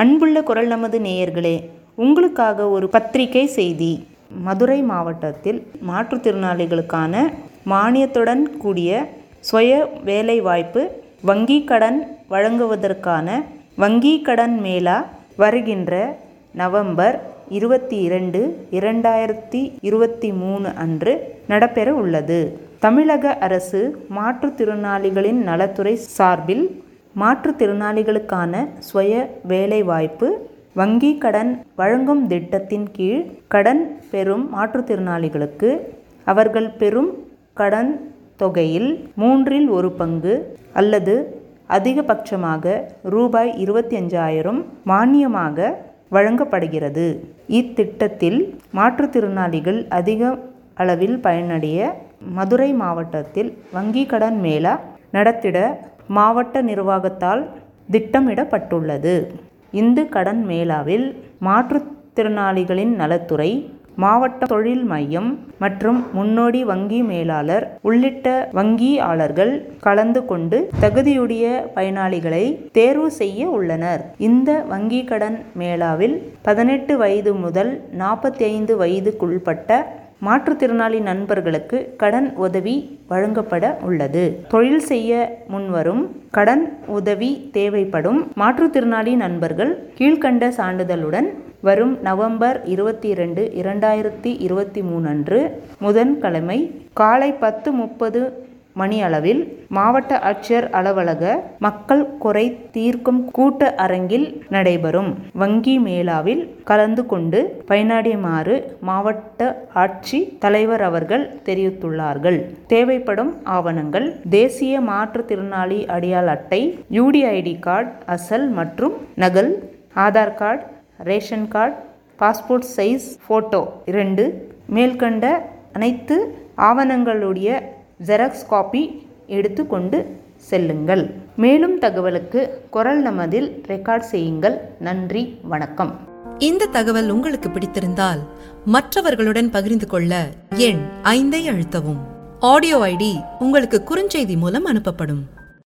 அன்புள்ள குரல் நமது நேயர்களே உங்களுக்காக ஒரு பத்திரிகை செய்தி மதுரை மாவட்டத்தில் மாற்றுத்திறனாளிகளுக்கான மானியத்துடன் கூடிய சுய வேலைவாய்ப்பு வங்கி கடன் வழங்குவதற்கான வங்கி கடன் மேளா வருகின்ற நவம்பர் இருபத்தி இரண்டு இரண்டாயிரத்தி இருபத்தி மூணு அன்று நடைபெற உள்ளது தமிழக அரசு மாற்றுத்திறனாளிகளின் நலத்துறை சார்பில் மாற்றுத்திறனாளிகளுக்கான சுய வேலைவாய்ப்பு வங்கி கடன் வழங்கும் திட்டத்தின் கீழ் கடன் பெறும் மாற்றுத்திறனாளிகளுக்கு அவர்கள் பெறும் கடன் தொகையில் மூன்றில் ஒரு பங்கு அல்லது அதிகபட்சமாக ரூபாய் இருபத்தி அஞ்சாயிரம் மானியமாக வழங்கப்படுகிறது இத்திட்டத்தில் மாற்றுத்திறனாளிகள் அதிக அளவில் பயனடைய மதுரை மாவட்டத்தில் வங்கி கடன் மேளா நடத்திட மாவட்ட நிர்வாகத்தால் திட்டமிடப்பட்டுள்ளது இந்த கடன் மேளாவில் மாற்றுத்திறனாளிகளின் நலத்துறை மாவட்ட தொழில் மையம் மற்றும் முன்னோடி வங்கி மேலாளர் உள்ளிட்ட வங்கியாளர்கள் கலந்து கொண்டு தகுதியுடைய பயனாளிகளை தேர்வு செய்ய உள்ளனர் இந்த வங்கி கடன் மேளாவில் பதினெட்டு வயது முதல் நாற்பத்தி ஐந்து வயதுக்குள்பட்ட மாற்றுத்திறனாளி நண்பர்களுக்கு கடன் உதவி வழங்கப்பட உள்ளது தொழில் செய்ய முன்வரும் கடன் உதவி தேவைப்படும் மாற்றுத்திறனாளி நண்பர்கள் கீழ்கண்ட சான்றிதழுடன் வரும் நவம்பர் இருபத்தி இரண்டு இரண்டாயிரத்தி இருபத்தி மூணு அன்று புதன்கிழமை காலை பத்து முப்பது மணி அளவில் மாவட்ட ஆட்சியர் அலுவலக மக்கள் குறை தீர்க்கும் கூட்ட அரங்கில் நடைபெறும் வங்கி மேளாவில் கலந்து கொண்டு பயனடையுமாறு மாவட்ட ஆட்சி தலைவர் அவர்கள் தெரிவித்துள்ளார்கள் தேவைப்படும் ஆவணங்கள் தேசிய மாற்றுத்திறனாளி அடையாள அட்டை யூடிஐடி கார்டு அசல் மற்றும் நகல் Aadhaar card ration card passport size photo இரண்டு மேல்கண்ட அனைத்து ஆவணங்களுடைய ஜெராக்ஸ் காப்பி எடுத்து கொண்டு செல்லுங்கள் மேலும் தகவலுக்கு குரல் நமதில் ரெக்கார்ட் செய்யுங்கள் நன்றி வணக்கம் இந்த தகவல் உங்களுக்கு பிடித்திருந்தால் மற்றவர்களுடன் பகிர்ந்து கொள்ள எண் ஐந்தை அழுத்தவும் ஆடியோ ஐடி உங்களுக்கு குறுஞ்செய்தி மூலம் அனுப்பப்படும்